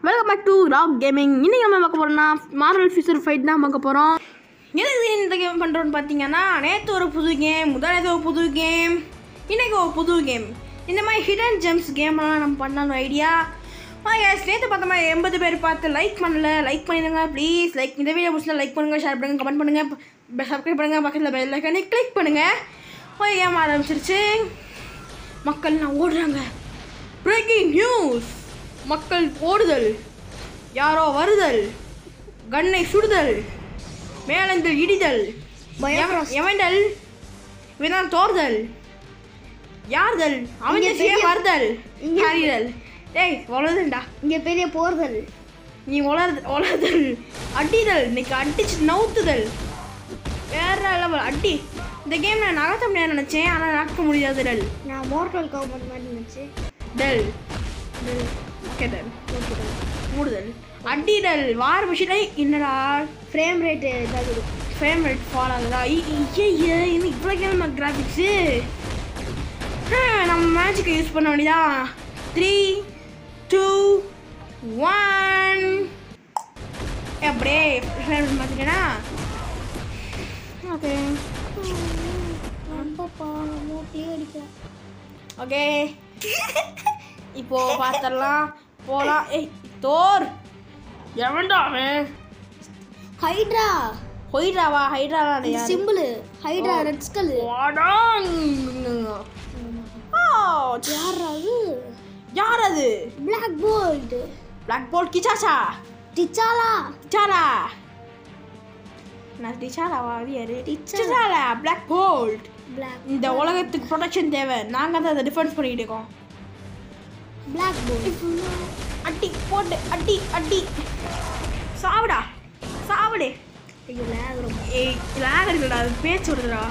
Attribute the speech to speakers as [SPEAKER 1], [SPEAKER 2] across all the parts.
[SPEAKER 1] Welcome back to rock gaming இன்னைக்கு நம்ம பார்க்க போகிறோம்னா மார்வல் ஃபியூச்சர் ஃபைட் தான் பார்க்க போகிறோம் எதுக்கு இந்த கேம் பண்ணுறோன்னு பார்த்தீங்கன்னா நேற்று ஒரு புது கேம் முதல் நேற்று ஒரு புது கேம் இன்னைக்கு ஒரு புது கேம் இந்த மாதிரி ஹிடன் ஜெம்ஸ் கேம்லாம் நம்ம பண்ணலாம்னு ஐடியா எஸ் நேற்று பார்த்த மாதிரி எண்பது பேர் பார்த்து லைக் பண்ணல லைக் பண்ணிடுங்க ப்ளீஸ் லைக் இந்த வீடியோ முடிச்சுல லைக் பண்ணுங்கள் ஷேர் பண்ணுங்கள் கமெண்ட் பண்ணுங்கள் சப்ஸ்கிரைப் பண்ணுங்கள் பக்கத்தில் பெல் ஐக்கானே கிளிக் பண்ணுங்கள் ஓ கேம் ஆரம்பிச்சிருச்சு மக்கள்லாம் ஓடுறாங்க பிரேக்கிங் நியூஸ் மக்கள் ஓடுதல் யாரோ வருதல் கண்ணை சுடுதல் மேலந்தில் இடிதல்
[SPEAKER 2] Bifrost.
[SPEAKER 1] எவண்டல் இவன் தோர்தல் யார்தல் அவன்
[SPEAKER 2] இங்க
[SPEAKER 1] செய்ய
[SPEAKER 2] பெரிய-
[SPEAKER 1] வருதல்
[SPEAKER 2] இங்க-
[SPEAKER 1] ஹரிதல் டேய் வளருதுண்டா
[SPEAKER 2] இங்க பெரிய போர்கள்
[SPEAKER 1] நீ வளருது வளருதல் அடிதல் இன்னைக்கு அடிச்சு நவுத்துதல் வேற லெவல் அடி இந்த கேம் நான் நகர்த்த முடியாது நினச்சேன் ஆனால் நகர்த்த முடியாது டல்
[SPEAKER 2] நான் மோர்டல் கவர்மெண்ட் மாதிரி இருந்துச்சு
[SPEAKER 1] டல் ஓகே டல் மூடுதல் அடிடல் வார விஷயம் என்னடா
[SPEAKER 2] ஃப்ரேம் ரேட் இதாகுது
[SPEAKER 1] ஃப்ரேம் ரேட் ஃபால் ஆகுதா ஐயே இன்னும் இவ்வளோ கேம் கிராஃபிக்ஸு நம்ம மேஜிக்கை யூஸ் பண்ண வேண்டியதா த்ரீ டூ ஒன் அப்படியே ஃப்ரேம் ரேட் மாற்றிட்டேனா ஓகே
[SPEAKER 2] ரொம்ப பாவமோ கிளி அடிக்கும்
[SPEAKER 1] ஓகே இப்போ பார்த்தரலாம் போலாம் ஏய் தோர் எவன்டா அவன்
[SPEAKER 2] ஹைட்ரா
[SPEAKER 1] ஹொய்டாவா ஹைட்ராவா யாரு
[SPEAKER 2] சிம்பிள் ஹைட்ரா ரெட் ஸ்கல்
[SPEAKER 1] வாடாங். ஓ,
[SPEAKER 2] யார் அது
[SPEAKER 1] யார் அது
[SPEAKER 2] பிளாக் போல்ட்
[SPEAKER 1] பிளாக் போல்ட் கிச்சாச்சா
[SPEAKER 2] டிச்சாலா
[SPEAKER 1] டிச்சாலா நான் டிச்சாலாவா அது யாரு
[SPEAKER 2] டிச்சாலா.
[SPEAKER 1] டிச்சாலா பிளாக் போல்ட்
[SPEAKER 2] பிளாக்
[SPEAKER 1] இந்த உலகத்துக்கு ப்ரொடெக்ஷன் தேவை நாங்கள் தான் அதை டிஃபென்ஸ் பண்ணிக்கிட்டு இருக்கோம்
[SPEAKER 2] பிளாக் போல்ட்
[SPEAKER 1] அடி போட்டு அடி அடி சாவுடா சாவுடு
[SPEAKER 2] ஐயோ லேக் ரொம்ப
[SPEAKER 1] ஏய் லேக் இருக்குடா அது பேச்சு விடுதுடா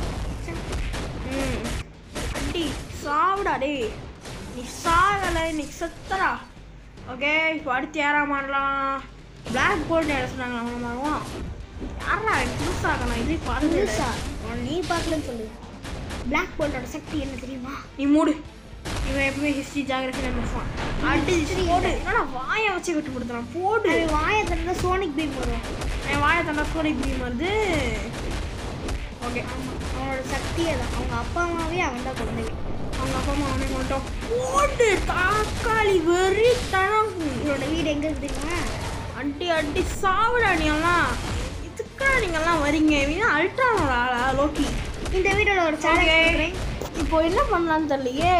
[SPEAKER 1] ம் அடி சாவுடா டேய் நீ சாகலை நீ செத்தடா ஓகே இப்போ அடுத்து யாரா மாறலாம் பிளாக் போல்ட் யாரை சொன்னாங்க நம்ம மாறுவோம் யாரா புதுசாக நான் இதே பாருங்க
[SPEAKER 2] புதுசா உன்னை நீ பார்க்கலன்னு சொல்லு பிளாக் போல்ட்டோட சக்தி என்ன தெரியுமா
[SPEAKER 1] நீ மூடு இவன் எப்பவுமே ஹிஸ்ட்ரி ஜாகிரபி நினைப்பான் அடி போடு என்னடா வாயை வச்சு விட்டு கொடுத்துறான் போடு
[SPEAKER 2] அது வாயை தட்டினா சோனிக் பீம் வரும்
[SPEAKER 1] என் வாயை தண்டா சோனி பீம் வருது ஓகே
[SPEAKER 2] ஆமாம் அவனோட சக்தியே தான் அவங்க அப்பா அம்மாவே அவன் தான் குழந்தைங்க
[SPEAKER 1] அவங்க அப்பா அம்மா அவனை மட்டும் போட்டு தாக்காளி வெறி தனம்
[SPEAKER 2] இவரோட வீடு எங்க இருக்கு தெரியுமா
[SPEAKER 1] அடி அடி சாவுடா நீ எல்லாம் இதுக்கா நீங்கெல்லாம் வரீங்க இவங்க அல்ட்ரானோட ஆளா லோக்கி
[SPEAKER 2] இந்த வீடோட ஒரு
[SPEAKER 1] ஓகே
[SPEAKER 2] சேலஞ்ச்
[SPEAKER 1] இப்போ என்ன பண்ணலாம்னு தெரியலையே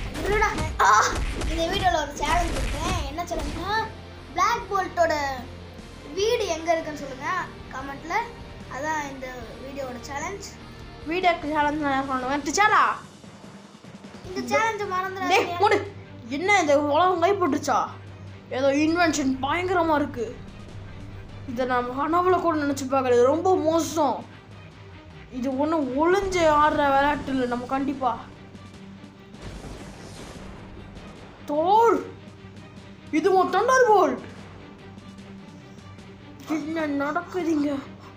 [SPEAKER 2] இந்த வீடியோவில் ஒரு சேலஞ்ச் கொடுத்தேன் என்ன சேலஞ்சுனா பிளாக் போல்ட்டோட வீடு எங்கே இருக்குன்னு சொல்லுங்கள் கமெண்ட்டில் அதான் இந்த வீடியோவோட சேலஞ்ச்
[SPEAKER 1] வீடியோக்கு சேலஞ்சு நான் பண்ணுவேன் டிச்சாலா
[SPEAKER 2] இந்த சேலஞ்சை
[SPEAKER 1] டேய்
[SPEAKER 2] மறந்துடாதீங்க
[SPEAKER 1] மூடு என்ன இந்த உலகம் கைப்பற்றுச்சா ஏதோ இன்வென்ஷன் பயங்கரமா இருக்கு இதை நம்ம கனவுல கூட நினச்சி பார்க்கல இது ரொம்ப மோசம் இது ஒன்றும் ஒளிஞ்சு ஆடுற விளையாட்டு இல்லை நம்ம கண்டிப்பா தோல் இது உன் தண்டர் போல் என்ன நடக்குதுங்க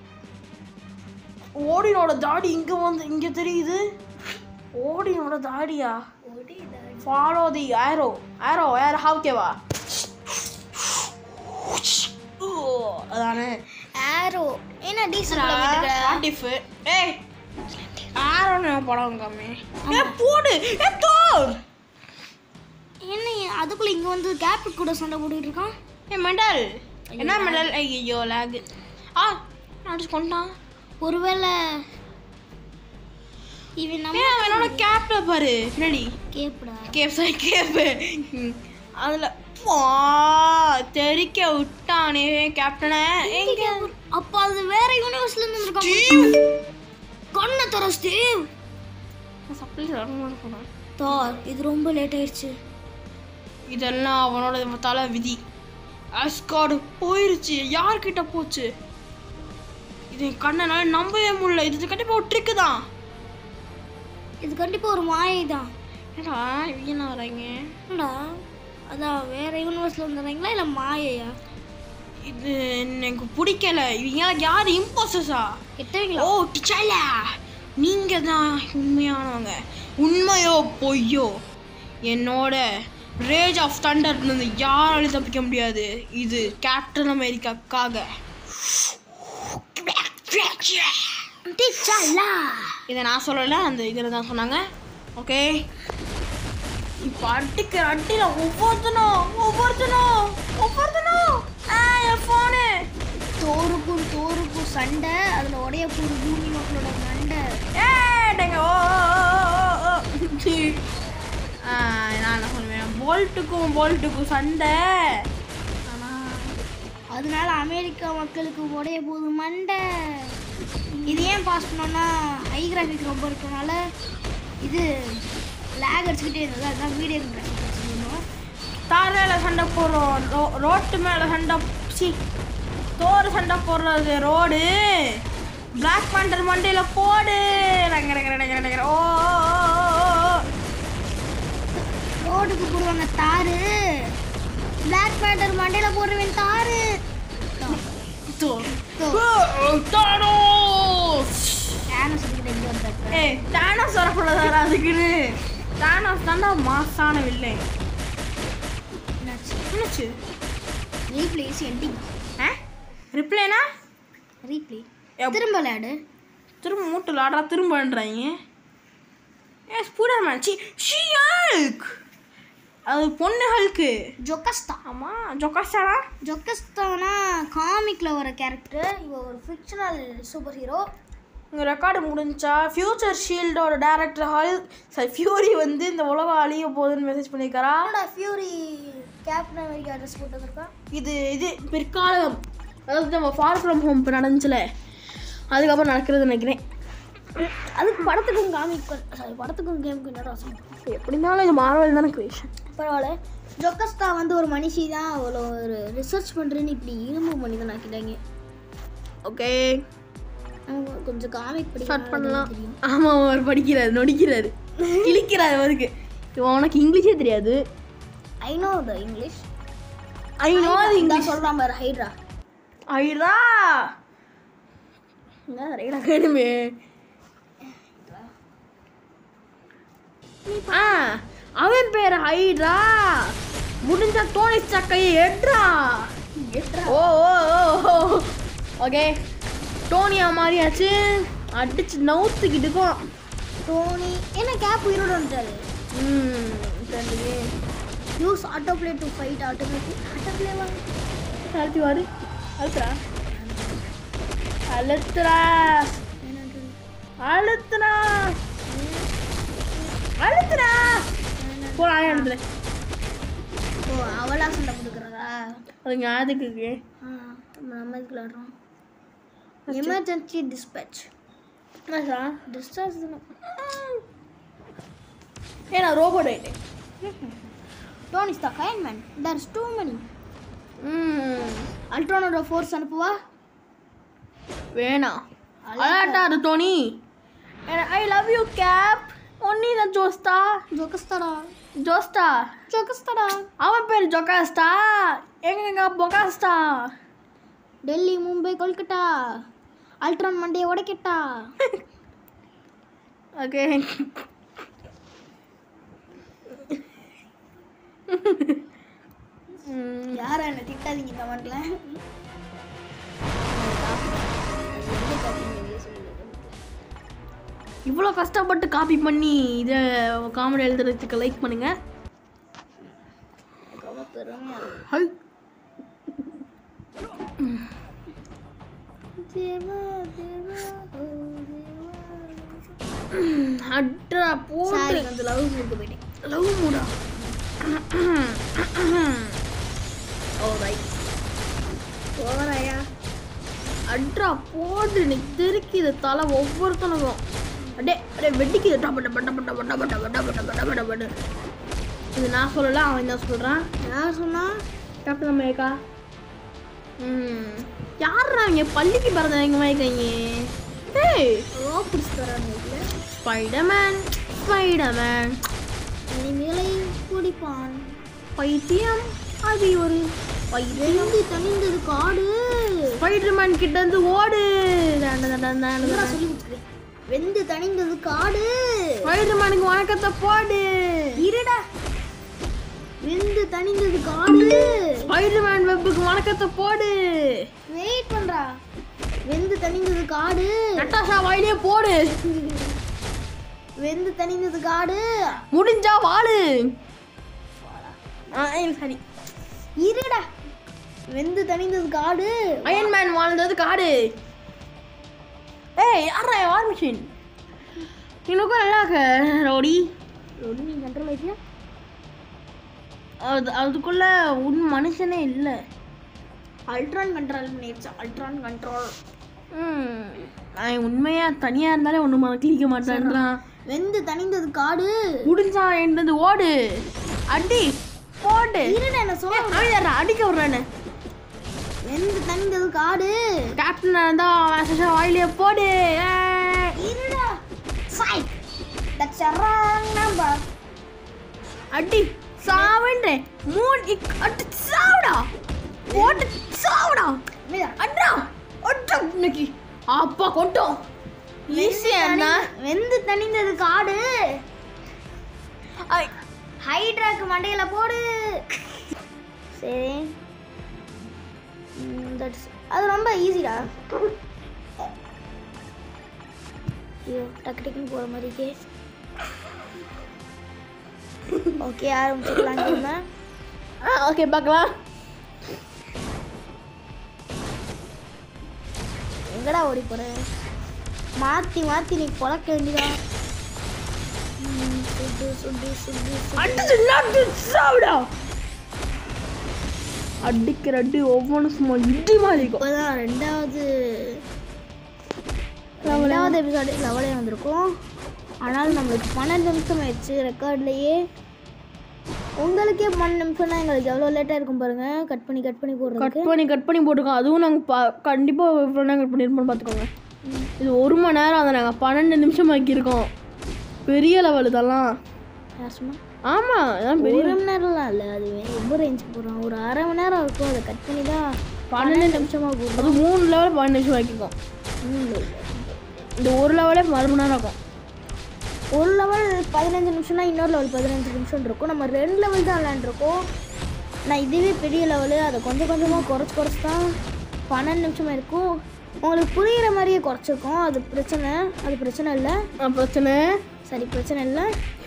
[SPEAKER 1] ஓடினோட தாடி இங்க வந்து இங்க தெரியுது ஓடினோட தாடியா ஃபாலோ தி ஆரோ ஆரோ யார் ஹாவ்கேவா அதானே
[SPEAKER 2] ஆரோ என்ன
[SPEAKER 1] வாட் இஃப் ஏய் ஆரோன்னு படம் கம்மி ஏ போடு ஏ தோர்
[SPEAKER 2] என்ன அதுக்குள்ள இங்கே வந்து கேப் கூட சண்டை போட்டுக்கிட்டு இருக்கான்
[SPEAKER 1] ஏ மெண்டல் என்ன மெண்டல் ஐயோ லேக் ஆ அடிச்சு கொண்டான்
[SPEAKER 2] ஒருவேளை இவன்
[SPEAKER 1] ஏ
[SPEAKER 2] நம்ம
[SPEAKER 1] அவனோட கேப்ல பாரு பின்னாடி
[SPEAKER 2] கேப்புடா
[SPEAKER 1] கேப் சாரி கேப்பு அதில் வா தெறிக்க விட்டானே கேப்டனை எங்க
[SPEAKER 2] அப்போ அது வேற யூனிவர்ஸ்ல இருந்து வந்திருக்கான்
[SPEAKER 1] ஸ்டீவ்
[SPEAKER 2] கண்ணை தர ஸ்டீவ்
[SPEAKER 1] சப்ளை தரணும்னு சொன்னான்
[SPEAKER 2] தார் இது ரொம்ப லேட் ஆயிடுச்சு
[SPEAKER 1] இதெல்லாம் அவனோட தலை விதி அஸ்கார்டு போயிருச்சு யார்கிட்ட போச்சு இது என் கண்ணனால நம்பவே முடியல இது கண்டிப்பாக ஒரு ட்ரிக்கு தான்
[SPEAKER 2] இது கண்டிப்பா ஒரு மாயை தான்
[SPEAKER 1] ஏடா இவங்க வராங்க
[SPEAKER 2] என்னடா அதான் வேற யூனிவர்ஸ்ல வந்துடுறீங்களா இல்லை மாயையா
[SPEAKER 1] இது எனக்கு பிடிக்கல இவங்க யார் இம்போசஸா
[SPEAKER 2] கெட்டவங்களா
[SPEAKER 1] ஓ டிச்சாலா நீங்க தான் உண்மையானவங்க உண்மையோ பொய்யோ என்னோட ரேஜ் ஆஃப் தண்டர் இருந்து யாராலையும் தப்பிக்க முடியாது இது கேப்டன் அமெரிக்காக்காக இதை நான் சொல்லலை அந்த இதில் தான் சொன்னாங்க ஓகே இப்போ அடிக்கிற அடியில் ஒவ்வொருத்தனும் ஒவ்வொருத்தனும் ஒவ்வொருத்தனும் ஆ என் ஃபோனு
[SPEAKER 2] தோருக்கும் தோருக்கும் சண்டை அதுல உடைய போற பூமி மக்களோட மண்டை
[SPEAKER 1] ஏடங்க ஓ ஓ, ஓ, ஓ. ஆ, நான் என்ன சொல்லுவேன் போல்ட்டுக்கும் போல்ட்டுக்கும் சண்டை
[SPEAKER 2] ஆனா அதனால அமெரிக்கா மக்களுக்கு உடைய போது மண்டை இது ஏன் பாஸ் பண்ணோம்னா ஹை கிராஃபிக் ரொம்ப இருக்கனால இது லேக் அடிச்சுக்கிட்டே இருந்தது அதுதான் வீடியோ கிராஃபிக் வச்சுருந்தோம்
[SPEAKER 1] தாரையில் சண்டை போடுறோம் ரோ ரோட்டு மேலே சண்டை சி தோறு சண்டை போடுறது ரோடு பிளாக் பேண்டர் மண்டையில் போடு ரங்க ரங்க ரங்க ரங்க ரங்க. ஓ ஓ, ஓ, ஓ, ஓ.
[SPEAKER 2] ரோடுக்கு போடுவாங்க தாரு பிளாக் பேண்டர் மண்டையில போடுவேன் தாரு
[SPEAKER 1] தோர்.
[SPEAKER 2] தோ.
[SPEAKER 1] ஓ, தானோஸ்.
[SPEAKER 2] யானை சொல்லிக்கிட்டு எங்கே வந்தாக்க
[SPEAKER 1] ஏய் தானோஸ் வரக்கூடாதா அதுக்குன்னு தானோஸ் தாண்டா மாசான வில்லை
[SPEAKER 2] என்னாச்சு
[SPEAKER 1] என்னாச்சு
[SPEAKER 2] ரீப்ளேஸ் எண்டிங்
[SPEAKER 1] ஆ ரிப்ளைனா
[SPEAKER 2] ரீப்ளே
[SPEAKER 1] எப்-
[SPEAKER 2] திரும்ப விளையாடு
[SPEAKER 1] திரும்ப மூட்டு விளாடுறா திரும்பன்றாங்க ஏ ஸ்பூடர் மேன் சி ஷியால்க் அது பொண்ணு ஹல்க்கு
[SPEAKER 2] ஜொக்கஸ்தா
[SPEAKER 1] ஆமாம் ஜொக்காஸ்டாரா
[SPEAKER 2] ஜொக்கஸ்தானா காமிக்ல வர கேரக்டர் இவ ஒரு ஃபிக்ஷனல் சூப்பர் ஹீரோ
[SPEAKER 1] உங்கள் ரெக்கார்டு முடிஞ்சா ஃபியூச்சர் ஷீல்டோட டேரக்டர் ஹல் சாரி ஃபியூரி வந்து இந்த உலகம் அழிய போகுதுன்னு மெசேஜ் பண்ணியிருக்காரா
[SPEAKER 2] என்னடா ஃபியூரி கேப்டன் அமெரிக்கா அட்ரஸ் போட்டு வந்திருக்கான்
[SPEAKER 1] இது இது பிற்காலம் அதாவது நம்ம ஃபார் ஃப்ரம் ஹோம் இப்போ நடந்துச்சுல அதுக்கப்புறம் நடக்கிறது நினைக்கிறேன்
[SPEAKER 2] அதுக்கு படத்துக்கும் காமிக் சாரி படத்துக்கும் கேமுக்கு என்னடா சம்பந்தம்?
[SPEAKER 1] எப்படி இருந்தாலும் இது மார்வல் தானே கிரியேஷன்
[SPEAKER 2] பரவாயில்ல ஜொக்கஸ்தா வந்து ஒரு மனுஷி தான் அவ்வளோ ஒரு ரிசர்ச் பண்ணுறேன்னு இப்படி இரும்பு மனிதன் ஆக்கிட்டாங்க
[SPEAKER 1] ஓகே
[SPEAKER 2] அவங்க கொஞ்சம் காமிக் படி
[SPEAKER 1] ஸ்டார்ட் பண்ணலாம் ஆமாம் அவர் படிக்கிறாரு நொடிக்கிறாரு கிழிக்கிறாரு அவருக்கு இவன் உனக்கு இங்கிலீஷே தெரியாது
[SPEAKER 2] I know the English
[SPEAKER 1] I know அது
[SPEAKER 2] இங்கிலீஷ் சொல்கிறான் பாரு ஹைட்ரா
[SPEAKER 1] ஐரா ரைடா வேணுமே ஆ அவன் பேர் ஹைட்ரா முடிஞ்ச தோணி சக்கையை எட்ரா ஓ ஓ ஓ ஓகே டோனியா மாதிரியாச்சு அடிச்சு நவுத்துக்கிட்டு இருக்கோம்
[SPEAKER 2] டோனி என்ன கேப் உயிரோட வந்துட்டாரு
[SPEAKER 1] ம் தெரியலையே
[SPEAKER 2] use auto play to fight automatic auto பிளேவா
[SPEAKER 1] அழுத்தி வாரு அழுத்துறா அழுத்துறா அழுத்துறா அழுத்துறா போ நான் எழுதுல
[SPEAKER 2] ஓ அவளா சண்டை கொடுக்குறதா
[SPEAKER 1] அது ஞாபகத்துக்கு இருக்கு
[SPEAKER 2] ஆ நம்ம இதுக்கு விளாடுறோம் எமர்ஜென்சி டிஸ்பேச்
[SPEAKER 1] என்னடா?
[SPEAKER 2] டிஸ்சார்ஜ் தானே
[SPEAKER 1] ஏ நான் ரோபோட் ஆயிட்டேன்
[SPEAKER 2] done is the kind man there is too money
[SPEAKER 1] ம்
[SPEAKER 2] அல்ட்ரானோட ஃபோர்ஸ் அனுப்புவா
[SPEAKER 1] வேணாம் அழாட்டாரு Tony I love you Cap ஒன்னி தான் ஜோஸ்தா
[SPEAKER 2] ஜோக்கஸ்தாடா
[SPEAKER 1] ஜோஸ்தா
[SPEAKER 2] ஜோக்கஸ்தாடா
[SPEAKER 1] அவன் பேர் ஜொகாஸ்தா எங்க பொகாஸ்தா
[SPEAKER 2] டெல்லி மும்பை கொல்கட்டா அல்ட்ரான் மண்டையை உடைக்கட்டா
[SPEAKER 1] ஓகே
[SPEAKER 2] யாரும் என்ன திட்டாதீங்க கமெண்ட்ல
[SPEAKER 1] இவ்வளோ கஷ்டப்பட்டு காப்பி பண்ணி இதை காமெடி எழுதுறதுக்கு லைக் பண்ணுங்க
[SPEAKER 2] ரொம்ப பெருமையா இருக்கு.
[SPEAKER 1] ஹை
[SPEAKER 2] தேவா, தேவா, ஓ தேவா.
[SPEAKER 1] அட்ரா போட்டு
[SPEAKER 2] சாரி கொஞ்சம் லவ் மூக்கு போயிட்டேன்
[SPEAKER 1] லவ் மூடா ஓ ரைட்
[SPEAKER 2] ஓவராயா
[SPEAKER 1] அட்ரா போட்டு நீ திருக்கி இது தலை ஒவ்வொருத்தனுக்கும் அடே அடே வெட்டிக்குது டப்ப டப்ப டப்ப டப்ப டப்ப டப்ப டப்ப டப்ப டப்ப டப்பன்னு இது நான் சொல்லல அவன் தான் சொல்கிறான்
[SPEAKER 2] யார் சொன்னா
[SPEAKER 1] கேப்டன் அமெரிக்கா ம் யாரா இங்கே பள்ளிக்கு பிறந்தவங்க மாதிரி இருக்காங்க ஏய்
[SPEAKER 2] ஓ பிடிச்சி தராங்க வீட்டில்
[SPEAKER 1] ஸ்பைடர்மேன் ஸ்பைடர்மேன்
[SPEAKER 2] இனிமேலை குடிப்பான்
[SPEAKER 1] பைத்தியம் அது ஒரு பைத்தியம்
[SPEAKER 2] வெந்து தணிந்தது காடு
[SPEAKER 1] ஸ்பைடர்மேன் கிட்ட இருந்து ஓடு தண்ட தண்ட தண்ட
[SPEAKER 2] என்னடா சொல்லி கொடுத்துருக்கேன் வெந்து தணிந்தது காடு
[SPEAKER 1] ஸ்பைடர்மேனுக்கு வணக்கத்தை போடு
[SPEAKER 2] இருடா வெந்து தணிந்தது காடு
[SPEAKER 1] ஸ்பைடர்மேன் வெப்புக்கு வணக்கத்தை போடு
[SPEAKER 2] வெயிட் பண்றா வெந்து தணிந்தது காடு
[SPEAKER 1] நட்டாஷா வாயிலே போடு
[SPEAKER 2] வெந்து தணிந்தது காடு
[SPEAKER 1] முடிஞ்சா வாழு சரி
[SPEAKER 2] இருடா வெந்து தணிந்தது காடு
[SPEAKER 1] அயன்மேன் வாழ்ந்தது காடு ஏய் யாரா வார் மிஷின் இன்னும் நல்லா இருக்க ரோடி
[SPEAKER 2] ரோடி நீ கண்ட்ரோல் ஆயிட்டியா
[SPEAKER 1] அது அதுக்குள்ள உன் மனுஷனே இல்லை
[SPEAKER 2] அல்ட்ரான் கண்ட்ரோல் பண்ணிடுச்சு அல்ட்ரான் கண்ட்ரோல்
[SPEAKER 1] ம் நான் உண்மையா தனியா இருந்தாலே ஒன்றும் மறக்கலிக்க மாட்டேன்றான்
[SPEAKER 2] வெந்து தணிந்தது காடு
[SPEAKER 1] முடிஞ்சா என்னது ஓடு அடி போடு
[SPEAKER 2] இருடா என்ன சொல்ல
[SPEAKER 1] அழியாரா அடிக்க விட்றானே
[SPEAKER 2] வெந்து தணிந்தது காடு
[SPEAKER 1] கேப்டன் இருந்தா மேசேஜா வாயிலே போடு ஏய்.
[SPEAKER 2] இருடா side that's a wrong number
[SPEAKER 1] அடி சாவன்றே மூணு இக் அடி சாவுடா போட்டு சாவுடா
[SPEAKER 2] மீதா
[SPEAKER 1] அட்ரா அட்ரா இன்னைக்கு அப்பா கொட்டோம் ஈஸியா என்ன
[SPEAKER 2] வெந்து தணிந்தது காடு
[SPEAKER 1] ஐ,
[SPEAKER 2] ஹைட்ராக்கு மண்டையில போடு சரி தட்ஸ் அது ரொம்ப ஈஸிடா ஐயோ டக்கு டக்குன்னு போகிற மாதிரிக்கே ஓகே ஆரம்பிச்சுக்கலாம் நம்ம
[SPEAKER 1] ஆ ஓகே பார்க்கலாம்
[SPEAKER 2] எங்கடா ஓடி போற மாற்றி மாற்றி நீ பொழக்க வேண்டியதா ம், சுடு சுடு சுடு சுடு
[SPEAKER 1] அடிச்சு நாட்டு சாவுடா அடிக்கிற அடி ஒவ்வொன்றும் சும்மா இடி மாதிரி இருக்கும்
[SPEAKER 2] இப்போதான் ரெண்டாவது ரெண்டாவது எபிசோடு லெவலே வந்திருக்கும் ஆனால் நம்மளுக்கு பன்னெண்டு நிமிஷம் ஆயிடுச்சு ரெக்கார்ட்லேயே உங்களுக்கே பன்னெண்டு நிமிஷம்னா எங்களுக்கு எவ்வளோ லேட்டாக இருக்கும் பாருங்க கட் பண்ணி கட் பண்ணி
[SPEAKER 1] கட்
[SPEAKER 2] போடுறதுக்கு
[SPEAKER 1] பண்ணி கட் பண்ணி போட்டிருக்கோம் அதுவும் நாங்கள் பா கண்டிப்பாக இவ்வளோ நேரம் கட் பண்ணியிருப்போம் பார்த்துக்கோங்க இது ஒரு மணி நேரம் அதை நாங்கள் பன்னெண்டு நிமிஷம் ஆக்கியிருக்கோம் பெரிய லெவல் இதெல்லாம்
[SPEAKER 2] யார் சொன்னா
[SPEAKER 1] ஆமாம் இதான் பெரிய
[SPEAKER 2] ஒரு மணி நேரம்லாம் இல்லை அது ரொம்ப ரேஞ்சுக்கு போடுறோம் ஒரு அரை மணி நேரம் இருக்கும் அதை கட் பண்ணி தான்
[SPEAKER 1] பன்னெண்டு
[SPEAKER 2] நிமிஷமாக போடுறோம்
[SPEAKER 1] அது மூணு லெவல் பன்னெண்டு நிமிஷம் ஆக்கியிருக்கோம் இந்த ஒரு லெவலே மறு மணி நேரம் இருக்கும்
[SPEAKER 2] ஒரு லெவல் பதினஞ்சு நிமிஷம்னா இன்னொரு லெவல் பதினஞ்சு நிமிஷம் இருக்கும் நம்ம ரெண்டு லெவல் தான் விளையாண்டுருக்கோம் நான் இதுவே பெரிய லெவலு அதை கொஞ்சம் கொஞ்சமாக குறைச்சி குறைச்சி தான் பன்னெண்டு நிமிஷமாக இருக்கும் உங்களுக்கு புரிகிற மாதிரியே குறைச்சிருக்கோம் அது பிரச்சனை அது பிரச்சனை இல்லை
[SPEAKER 1] ஆ, பிரச்சனை
[SPEAKER 2] சரி பிரச்சனை இல்லை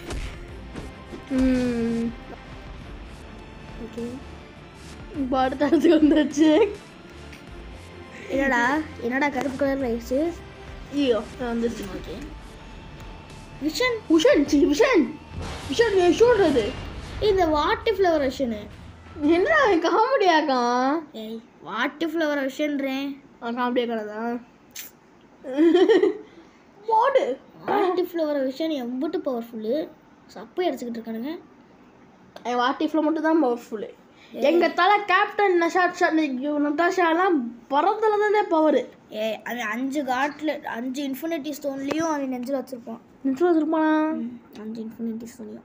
[SPEAKER 1] ம்,
[SPEAKER 2] ஓகே
[SPEAKER 1] இப்போ அடுத்த இடத்துக்கு வந்துருச்சு
[SPEAKER 2] என்னடா என்னடா கருப்பு கலர் ரைஸு
[SPEAKER 1] ஐயோ வந்துருச்சு
[SPEAKER 2] ஓகே விஷன்
[SPEAKER 1] விஷன் சி விஷன் விஷன் ஏன் சொல்றது
[SPEAKER 2] இந்த வாட்டு ஃப்ளவர் விஷனு
[SPEAKER 1] என்ன காமெடியாக்கா
[SPEAKER 2] ஏய் வாட்டு ஃப்ளவர் விஷன்றேன்
[SPEAKER 1] காமெடியாக்கானதா போடு
[SPEAKER 2] வாட்டு ஃப்ளவர் விஷன் எம்பிட்டு பவர்ஃபுல்லு சப்பை அடிச்சுக்கிட்டு இருக்கானுங்க
[SPEAKER 1] என் வாட்டிஃபில் மட்டும் தான் பவர்ஃபுல்லு எங்க தலை கேப்டன் நஷாத் ஷா நட்டாஷாலாம் பறந்துல தானே பவர்
[SPEAKER 2] ஏ அவன் அஞ்சு காட்டில் அஞ்சு இன்ஃபினிட்டி ஸ்டோன்லேயும் அவன் நெஞ்சில் வச்சுருப்பான்
[SPEAKER 1] நிமிஷம் வச்சிருப்பானா
[SPEAKER 2] அஞ்சு இன்ஃபினிட்டி ஸ்டோன்லையும்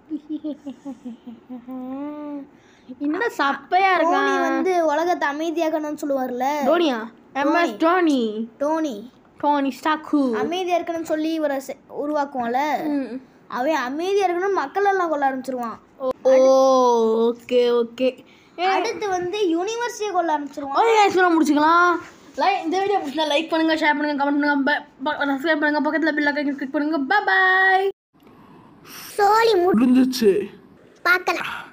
[SPEAKER 1] என்னடா சப்பையா இருக்கா
[SPEAKER 2] டோனி வந்து உலகத்தை அமைதியாக்கணும்னு சொல்லுவார்ல
[SPEAKER 1] டோனியா M S Dhoni
[SPEAKER 2] Dhoni
[SPEAKER 1] Tony Stark
[SPEAKER 2] அமைதியாக இருக்கணும்னு சொல்லி இவரை செ- உருவாக்குவான்ல அவன் அமைதியாக இருக்கணும் மக்கள் எல்லாம் கொள்ள ஆரம்பிச்சிருவான்
[SPEAKER 1] ஓ ஓகே ஓகே
[SPEAKER 2] அடுத்து வந்து யூனிவர்சிட்டியை கொள்ள ஆரம்பிச்சிருவான்
[SPEAKER 1] ஓகே guys, இதோட முடிச்சுக்கலாம் லைக் இந்த வீடியோ பிடிச்சா லைக் பண்ணுங்க ஷேர் பண்ணுங்க கமெண்ட் பண்ணுங்க சப்ஸ்கிரைப் பண்ணுங்க பக்கத்தில் பில் கிளிக் பண்ணுங்க பாய்
[SPEAKER 2] சோழி
[SPEAKER 3] முடிஞ்சிச்சு
[SPEAKER 2] பார்க்கலாம்